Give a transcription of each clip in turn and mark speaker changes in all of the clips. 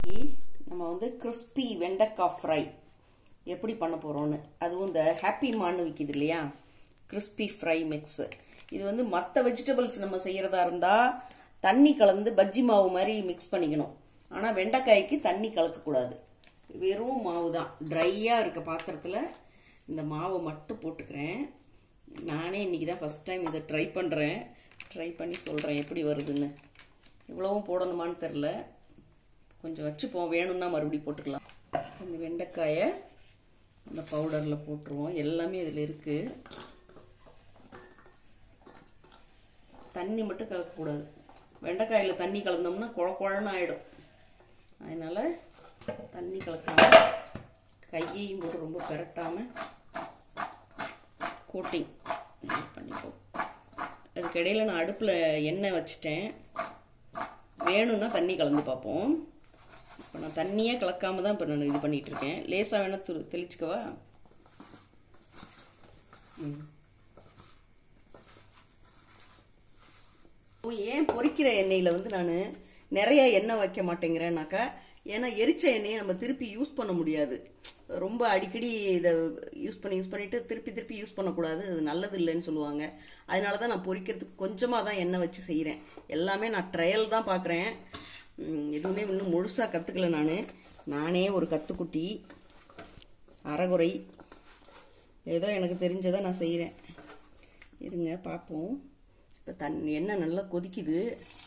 Speaker 1: நம்ம வந்து கிறிஸ்பி வெண்டைக்காய் ஃப்ரை எப்படி பண்ண போகிறோன்னு அதுவும் இந்த ஹாப்பி மான்னு விற்கிது இல்லையா கிறிஸ்பி ஃப்ரை மிக்ஸு இது வந்து மற்ற வெஜிடபிள்ஸ் நம்ம செய்கிறதா இருந்தால் தண்ணி கலந்து பஜ்ஜி மாவு மாதிரி மிக்ஸ் பண்ணிக்கணும் ஆனால் வெண்டைக்காய்க்கு தண்ணி கலக்கக்கூடாது வெறும் மாவு தான் ட்ரையாக இருக்க பாத்திரத்தில் இந்த மாவை மட்டும் போட்டுக்கிறேன் நானே இன்றைக்கி தான் ஃபஸ்ட் டைம் இதை ட்ரை பண்ணுறேன் ட்ரை பண்ணி சொல்கிறேன் எப்படி வருதுன்னு இவ்வளவும் போடணுமான்னு தெரில கொஞ்சம் வச்சுப்போம் வேணும்னா மறுபடியும் போட்டுக்கலாம் இந்த வெண்டைக்காயை அந்த பவுடரில் போட்டுருவோம் எல்லாமே இதில் இருக்குது தண்ணி மட்டும் கலக்கக்கூடாது வெண்டைக்காயில் தண்ணி கலந்தோம்னா குழ குழன்னு ஆகிடும் அதனால் தண்ணி கலக்காம கையையும் போட்டு ரொம்ப பெரட்டாமல் கோட்டிங் பண்ணிப்போம் அதுக்கு இடையில நான் அடுப்பில் எண்ணெய் வச்சுட்டேன் வேணும்னா தண்ணி கலந்து பார்ப்போம் இப்போ நான் தண்ணியே கலக்காம தான் இப்போ நான் இது பண்ணிட்டு இருக்கேன் லேசாக வேணா துரு தெளிச்சுக்கவா ம் ஏன் பொரிக்கிற எண்ணெயில் வந்து நான் நிறைய எண்ணெய் வைக்க மாட்டேங்கிறேன்னாக்கா ஏன்னா எரிச்ச எண்ணெயை நம்ம திருப்பி யூஸ் பண்ண முடியாது ரொம்ப அடிக்கடி இதை யூஸ் பண்ணி யூஸ் பண்ணிட்டு திருப்பி திருப்பி யூஸ் பண்ணக்கூடாது அது நல்லது இல்லைன்னு சொல்லுவாங்க அதனால தான் நான் பொரிக்கிறதுக்கு கொஞ்சமாக தான் எண்ணெய் வச்சு செய்கிறேன் எல்லாமே நான் ட்ரையல் தான் பார்க்குறேன் எதுவுமே இன்னும் முழுசாக கற்றுக்கல நான் நானே ஒரு கத்துக்குட்டி அறகுறை ஏதோ எனக்கு தெரிஞ்சதை நான் செய்கிறேன் இருங்க பார்ப்போம் இப்போ தன் எண்ணெய் நல்லா கொதிக்குது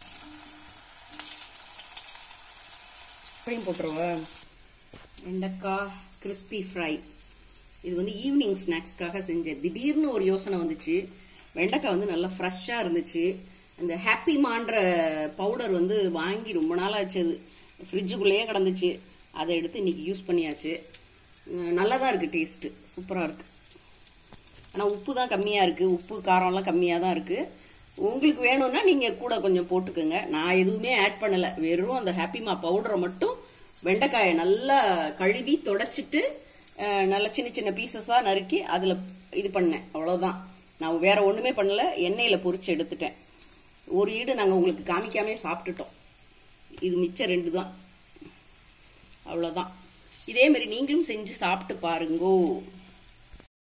Speaker 1: அப்படியும் போட்டுருவா வெண்டைக்காய் கிறிஸ்பி ஃப்ரை இது வந்து ஈவினிங் ஸ்நாக்ஸ்க்காக செஞ்சேன் திடீர்னு ஒரு யோசனை வந்துச்சு வெண்டைக்காய் வந்து நல்லா ஃப்ரெஷ்ஷாக இருந்துச்சு அந்த ஹாப்பி மான்ற பவுடர் வந்து வாங்கி ரொம்ப நாள் ஆச்சு அது ஃப்ரிட்ஜுக்குள்ளேயே கிடந்துச்சு அதை எடுத்து இன்னைக்கு யூஸ் பண்ணியாச்சு நல்லா தான் இருக்குது டேஸ்ட்டு சூப்பராக இருக்குது ஆனால் உப்பு தான் கம்மியாக இருக்குது உப்பு காரம்லாம் கம்மியாக தான் இருக்குது உங்களுக்கு வேணும்னா நீங்கள் கூட கொஞ்சம் போட்டுக்கோங்க நான் எதுவுமே ஆட் பண்ணலை வெறும் அந்த ஹாப்பிமா பவுடரை மட்டும் வெண்டைக்காயை நல்லா கழுவி தொடச்சிட்டு நல்லா சின்ன சின்ன பீசஸாக நறுக்கி அதில் இது பண்ணேன் அவ்வளோதான் நான் வேற ஒன்றுமே பண்ணல எண்ணெயில் பொரிச்சு எடுத்துட்டேன் ஒரு ஈடு நாங்கள் உங்களுக்கு காமிக்காமே சாப்பிட்டுட்டோம் இது மிச்சம் ரெண்டு தான் அவ்வளோதான் இதே மாதிரி நீங்களும் செஞ்சு சாப்பிட்டு பாருங்கோ